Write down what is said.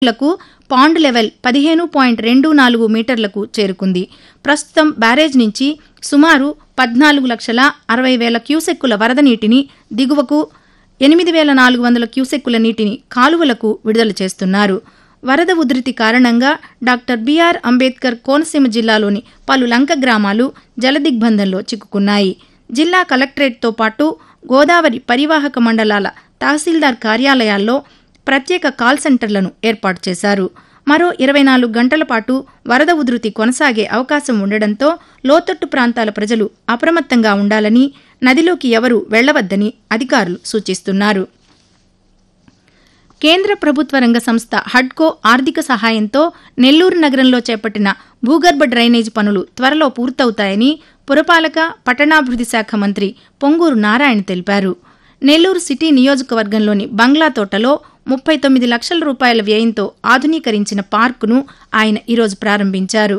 లకు pond level పదిహేను point రెండు నాలుగు మీటర్లకు చేరుకుంది ప్రస్తుతం బ్యారేజ్ నుంచి సుమారు పద్నాలుగు లక్షల అరవై వేల క్యూసెక్కుల వరద నీటిని దిగువకు ఎనిమిది వేల నాలుగు వందల క్యూసెక్కుల నీటిని కాలువలకు విడుదల చేస్తున్నారు వరద ఉధృతి కారణంగా డాక్టర్ బిఆర్ అంబేద్కర్ కోనసీమ జిల్లాలోని పలు లంక గ్రామాలు జలదిగ్బంధంలో చిక్కుకున్నాయి జిల్లా కలెక్టరేట్తో పాటు గోదావరి పరివాహక మండలాల తహసీల్దార్ కార్యాలయాల్లో ప్రత్యేక కాల్ సెంటర్లను ఏర్పాటు చేశారు మరో ఇరవై నాలుగు గంటల పాటు వరద ఉధృతి కొనసాగే అవకాశం ఉండడంతో లోతట్టు ప్రాంతాల ప్రజలు అప్రమత్తంగా ఉండాలని నదిలోకి ఎవరూ వెళ్లవద్దని అధికారులు సూచిస్తున్నారు కేంద్ర ప్రభుత్వ రంగ సంస్థ హడ్కో ఆర్థిక సహాయంతో నెల్లూరు నగరంలో చేపట్టిన భూగర్భ డ్రైనేజ్ పనులు త్వరలో పూర్తవుతాయని పురపాలక పట్టణాభివృద్ధి శాఖ మంత్రి పొంగూరు నారాయణ తెలిపారు నెల్లూరు సిటీ నియోజకవర్గంలోని బంగ్లా తోటలో ముప్పై తొమ్మిది లక్షల రూపాయల వ్యయంతో ఆధునీకరించిన పార్కును ఆయన ఈరోజు ప్రారంభించారు